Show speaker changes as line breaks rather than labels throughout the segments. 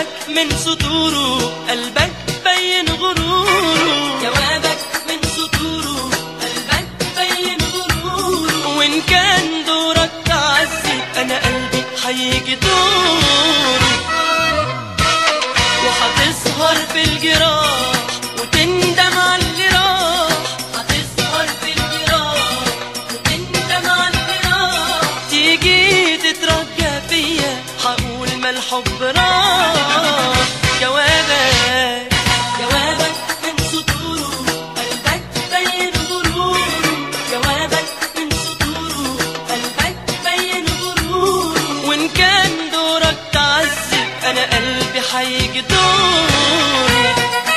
جوابك من سطوره قلبك بين غروره
جوابك من سطوره قلبك بين غروره
وإن كان دورك تعذب أنا قلبي هيجي دوري وهتسهر في الجراح وتندم على اللي راح
هتسهر في الجراح وتندم على الفراق
تيجي تترجى فيا هقول ما الحب راح جوابك
جوابك من سطوره قلبك بين غروره جوابك من سطوره قلبك بين غروره
وإن كان دورك تعذب أنا قلبي هيجي دوري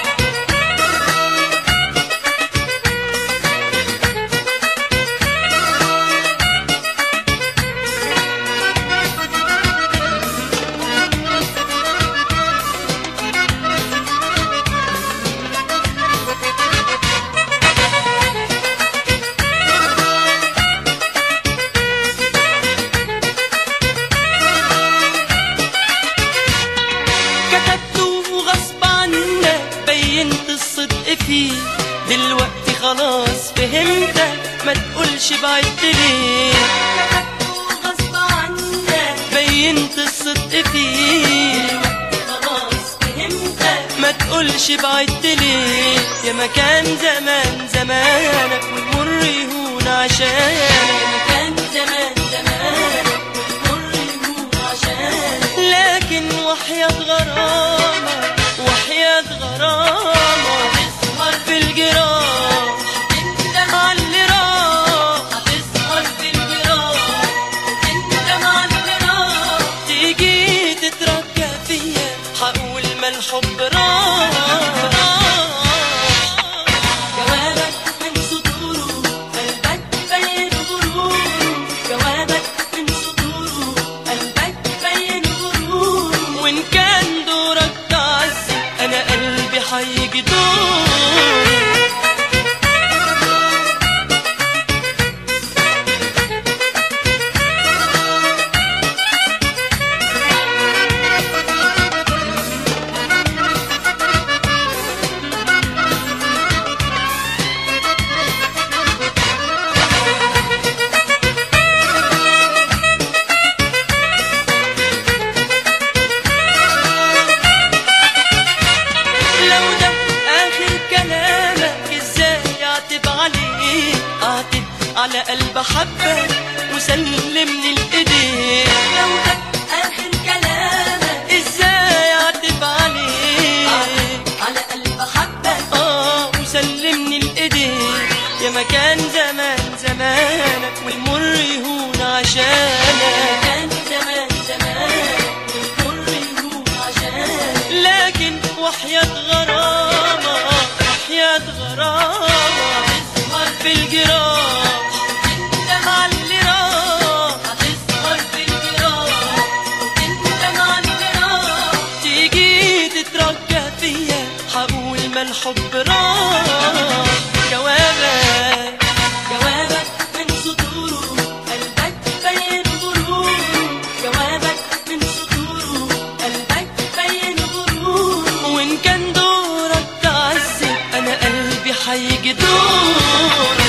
كتبته غصب عنك بينت الصدق فيه دلوقتي خلاص فهمتك ما تقولش بعدت ليه
كتبته غصب عنك
بينت الصدق فيه
خلاص فهمتك
ما تقولش بعدت ليه يا مكان زمان زمانك والمر يهون عشانك
كان زمان زمان والمر يموت عشانك
لكن وحياة غرامة وحياة غرامة
هتسهر
في الجراح
تندم
على اللي راح
هتسهر في الجراح وتندم على الفراق
تيجي تترجى فيا هقول ما الحب راح
جوابك من سطوره قلبك بين غروره جوابك من سطوره قلبك بين غروره
وإن كان دورك تعذب أنا قلبي هيجي دوري لو ده آخر كلامك ازاي اعتب عليه اعتب على قلب حبك وسلمني الايدين
لو ده آخر كلامك
ازاي اعتب عليه
على قلب حبك
اه وسلمني الايدين يا مكان زمان زمانك والمر يهون عشانك
كان زمان زمان والمر يموت عشانك
لكن وحياة غرامة وحياة غرامة
هتسهر
في الجراح
تندم
على اللي راح
هتسهر في الجراح وتندم على الفراق
تيجي تترجى فيا هقول ما الحب راح جوابك
جوابك من سطوره قلبك بين غروره جوابك من سطوره قلبك بين غروره
وإن كان دورك تعذب أنا قلبي هيجي دور